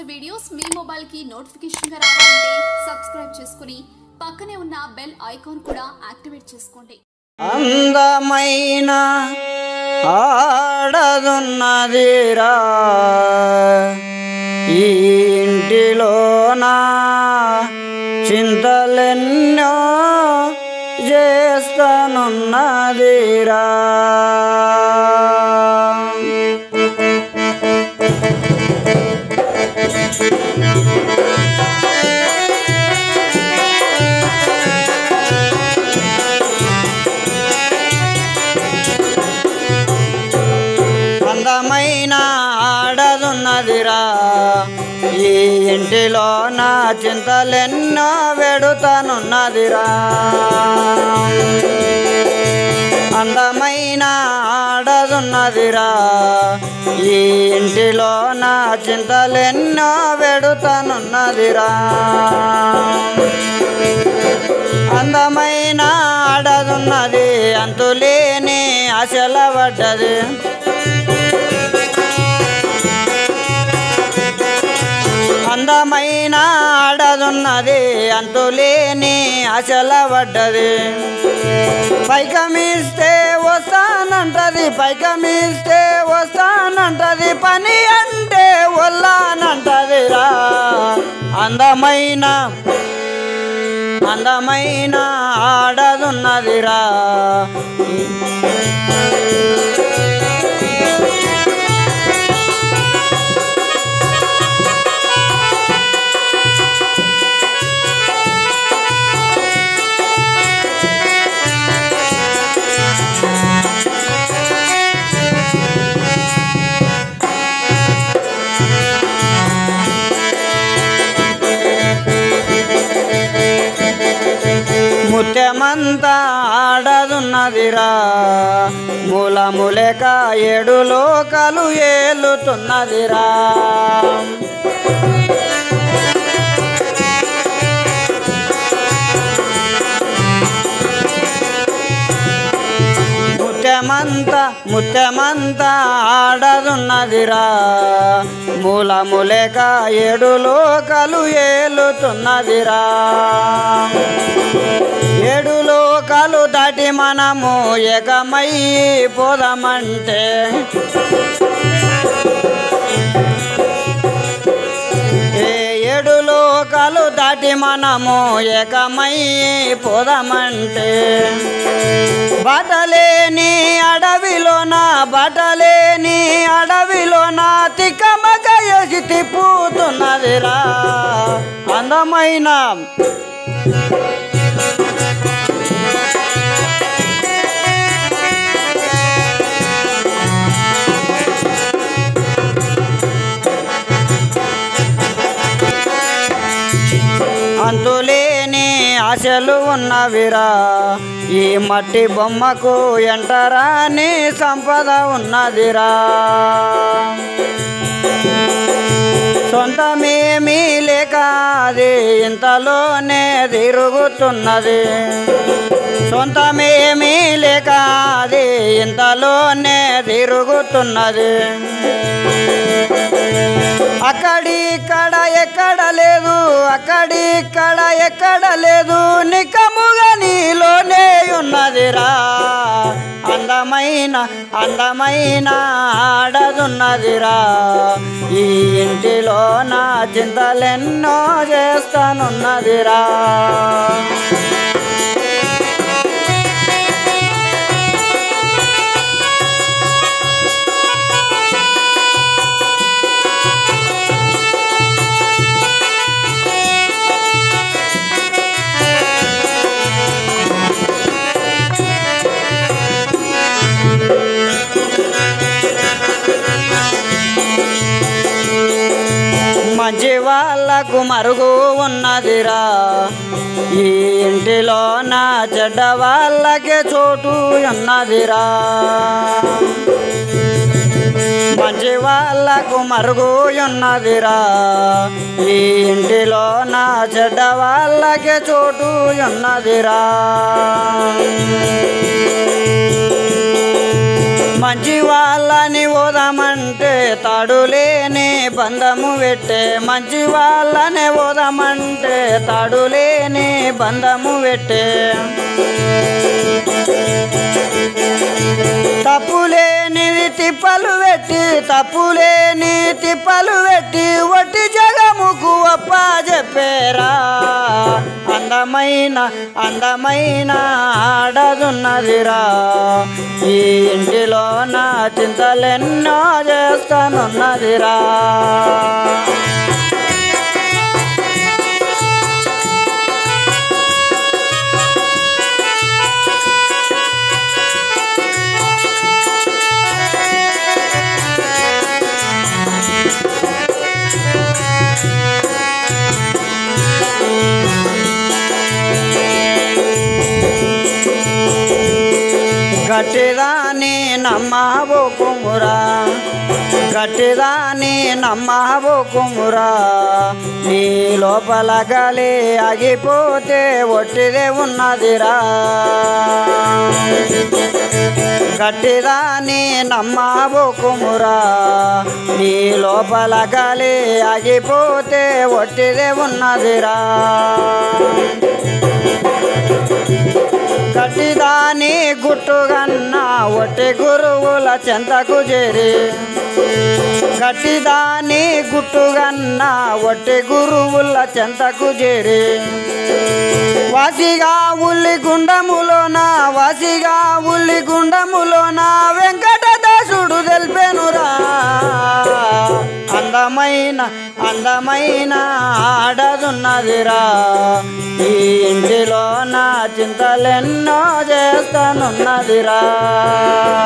చేసే వీడియోస్ మీ మొబైల్ కి నోటిఫికేషన్ గా రావాలంటే సబ్స్క్రైబ్ చేసుకుని పక్కనే ఉన్న బెల్ ఐకాన్ కూడా యాక్టివేట్ చేసుకోండి అందమైన ఆడదున్నదిరా ఈ ఇంటిలోన చింతలెన్నో చేస్తానున్నదిరా అందమైన ఆడదున్నదిరా ఈ ఇంటిలో నా చింతలెన్నో వెడుతానున్నదిరా అందమైన ఆడదున్నదిరా ఈ ఇంటిలో నా చింతలెన్నో వెడుతానున్నదిరా అందమైన ఆడదున్నది అంతులేని ఆశల పడ్డది అందమైన ఆడదున్నది అంతులేని ఆశల పడ్డది పైకమిస్తే వస్తానంటది పైకమిస్తే వస్తానంటది పని అంటే వల్లానంటదిరా అందమైన అందమైన ఆడదున్నదిరా ముత్యమంతా ఆడదున్నదిరా మూల మూలక ఏడు లోకాలు ఏలుతున్నదిరా ముత్యమంత ముత్యమంత ఆడదున్నదిరా మూల మూలక ఏడు లోకాలు ఏలుతున్నదిరా ఏడు లోకాలు దాటి మనము ఏకమై పోదామంటే ఏ ఏడు లోకాలు దాటి మనము ఏకమై పోదామంటే బటలేని అడవిలోన బటలేని అడవిలోన తిక్కమక వేసి తిప్పుతున్నదిరా అందమైన అంతులేని ఆశలు ఉన్నవిరా ఈ మట్టి బొమ్మకు ఎంటరాని సంపద ఉన్నదిరా సొంతమేమీ లేక అది ఇంతలోనే తిరుగుతున్నది సొంతమేమీ లేక అది ఇంతలోనే తిరుగుతున్నది అక్కడిక్కడ ఎక్కడ లేదు అక్కడిక్కడ ఎక్కడ లేదు నికముగా నీలోనే ఉన్నదిరా అందమైన అందమైన ఆడదున్నదిరా ఈ ఇంటిలో నా చింతలెన్నో చేస్తానున్నదిరా మంచి వాళ్ళకు మరుగు ఉన్నదిరా ఈ ఇంటిలో నా చెడ్డ వాళ్ళకే చోటు ఉన్నదిరా మంచి వాళ్ళకు మరుగు ఉన్నదిరా ఈ ఇంటిలో నా చెడ్డ వాళ్ళకే చోటు ఉన్నదిరా మంచి వాళ్ళని ఓదామంటే తాడులేని బంధము పెట్టే మంచి వాళ్ళనే ఓదమంటే తాడులేని బంధము పెట్టే తప్పులేనిది తిప్పలు పెట్టి తప్పులేని తిప్పలు పెట్టి ఒట్టి జగముకు అప్ప చెప్పేరా అందమైన అందమైన ఆడదున్నదిరా ఈ ఇంటిలో నా చింతలెన్నో చేస్తానున్నదిరా గట్టిదాని నమ్మబోకుమురా గట్టిదాని నమ్మబోకుమురా నీ లోపల గాలి ఆగిపోతే ఒట్టిదే ఉన్నదిరా గట్టిదాని నమ్మబోకుమురా నీ లోపల గాలి ఆగిపోతే ఒట్టిదే ఉన్నదిరా గట్టిదాని గుట్టుగన్న ఒట్టి గురువుల చెంతకు చేరి గట్టిదాని గుట్టుగన్న ఒట్టి గురువుల చెంతకు చేరి వాసిగా ఉల్లి గుండములోన వాసిగా ఉల్లి గుండములోన వెంకటదాసుడు తెలిపెనురా అందమైన అందమైన ఆడదున్నదిరా ఈ ఇంటిలో నా చింతలెన్నో చేస్తానున్నదిరా